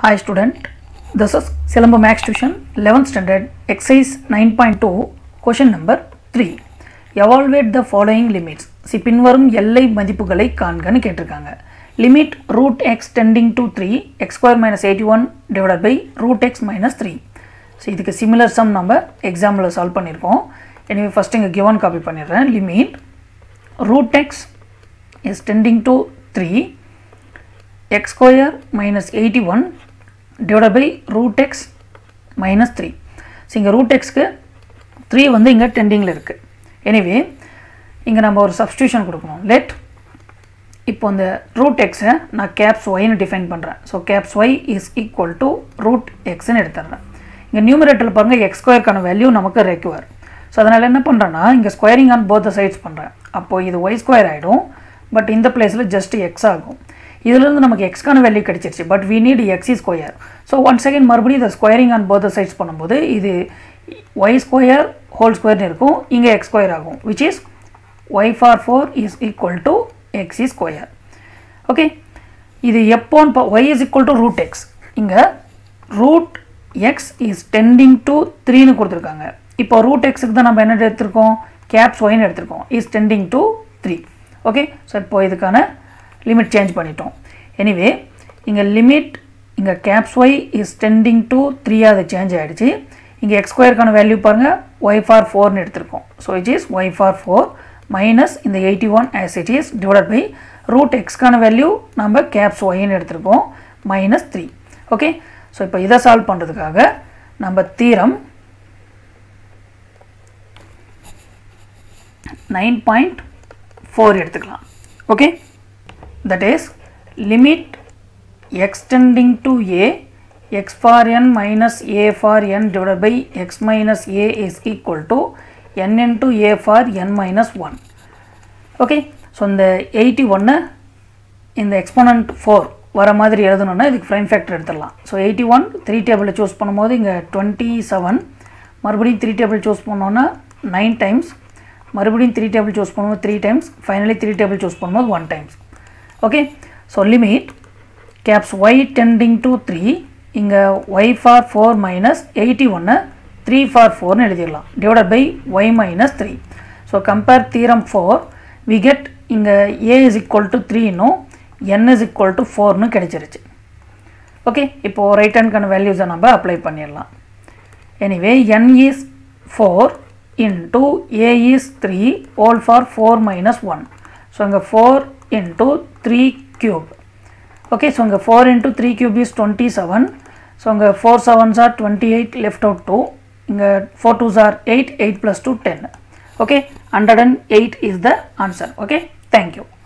Hi student, this is Silamba Max Tuition 11th standard exercise 9.2 question number 3. Evaluate the following limits. C பின்வரும் எல்லை மதிப்புகளை காண்கன்னு கேட்டிருக்காங்க limit root x tending to three x square minus eighty one divide by root x minus three so இதுக்கு similar sum நம்ம example solve பண்ணியிருக்கோம் எனவே first இங்கே கிவன் காப்பி பண்ணிடுறேன் limit root x is tending to three x square minus eighty one divide by root x minus three so இங்கே root எக்ஸ்க்கு three வந்து இங்கே டெண்டிங்கில் இருக்குது எனிவே இங்கே நம்ம ஒரு சப்ஸ்டியூஷன் கொடுக்கணும் லெட் இப்போ இந்த ரூட் எக்ஸை நான் கேப்ஸ் ஒய்னு டிஃபைன் பண்ணுறேன் so caps y is equal to root எக்ஸ்ன்னு எடுத்துடுறேன் இங்கே நியூமரேட்டரில் பாருங்கள் எக்ஸ் ஸ்கொயருக்கான வேல்யூ நமக்கு ரெக்யூர் ஸோ அதனால் என்ன பண்ணுறேன்னா இங்கே ஸ்கொயரிங் ஆன் போத் சைட்ஸ் பண்ணுறேன் அப்போது இது ஒய் ஸ்கொயர் ஆகிடும் பட் இந்த பிளேஸில் ஜஸ்ட் எக்ஸ் ஆகும் இதுலேருந்து நமக்கு எக்ஸ்க்கான வேல்யூ கிடச்சிருச்சு பட் வி நீட் எக்ஸி ஸ்கொயர் ஸோ ஒன் செகண்ட் மறுபடியும் இதை ஸ்கொயரிங் ஆன் போத் சைட்ஸ் பண்ணும்போது இது ஒய் ஸ்கொயர் ஹோல் ஸ்கொயர்னு இருக்கும் இங்கே எக்ஸ் ஸ்கொயர் ஆகும் which is y for four is equal to x square okay இது எப்போன்னு y is equal to root x இங்கே root x is tending to த்ரீன்னு கொடுத்துருக்காங்க இப்போ ரூட் எக்ஸுக்கு தான் நம்ம என்ன எடுத்திருக்கோம் கேப்ஸ் ஒய்னு எடுத்திருக்கோம் is tending to three okay so இப்போ இதுக்கான லிமிட் சேஞ்ச் பண்ணிட்டோம் எனிவே இங்கே லிமிட் இங்கே caps y is tending to த்ரீயாக அது சேஞ்ச் ஆகிடுச்சு இங்கே எக்ஸ் ஸ்கொயருக்கான வேல்யூ பாருங்கள் ஒய் ஃபார் ஃபோர்னு எடுத்திருக்கோம் so it is y for four minus இந்த eighty one as it is divide by root எக்ஸ்க்கான வேல்யூ நம்ம கேப்ஸ் ஒய்னு எடுத்திருக்கோம் மைனஸ் த்ரீ ஓகே ஸோ இப்போ இதை சால்வ் பண்ணுறதுக்காக நம்ம தீரம் நைன் பாயிண்ட் ஃபோர் எடுத்துக்கலாம் okay that is limit extending to a x for n minus a for n divided by x minus a is equal to n into a for n minus 1 okay so இந்த eighty ஒன்று இந்த exponent four வர மாதிரி எழுதணுன்னா இதுக்கு prime factor எடுத்துடலாம் so eighty one three டேபிளில் choose பண்ணும்போது இங்கே டுவெண்ட்டி செவன் மறுபடியும் த்ரீ டேபிள் சூஸ் பண்ணோன்னா நைன் டைம்ஸ் மறுபடியும் த்ரீ டேபிள் சூஸ் பண்ணும்போது three times finally three table choose பண்ணும்போது one times okay so limit caps y tending to three இங்கே y for four minus eighty ஒன்று three for ஃபோர்னு எழுதிடலாம் divided by y minus three so compare theorem four we get இங்கே a is equal to த்ரீனும் n is equal to ஃபோர்னு கிடைச்சிருச்சு okay இப்போது right ஹேண்ட்கான வேல்யூஸை நம்ம அப்ளை பண்ணிடலாம் anyway n is four into a is three whole for four minus one so இங்கே four into three cube okay so இங்கே 4 into 3 cube is 27 so இங்கே 4 sevens are 28 left out 2 இங்கே 4 twos are 8 8 plus 2 10 okay 108 is the answer okay thank you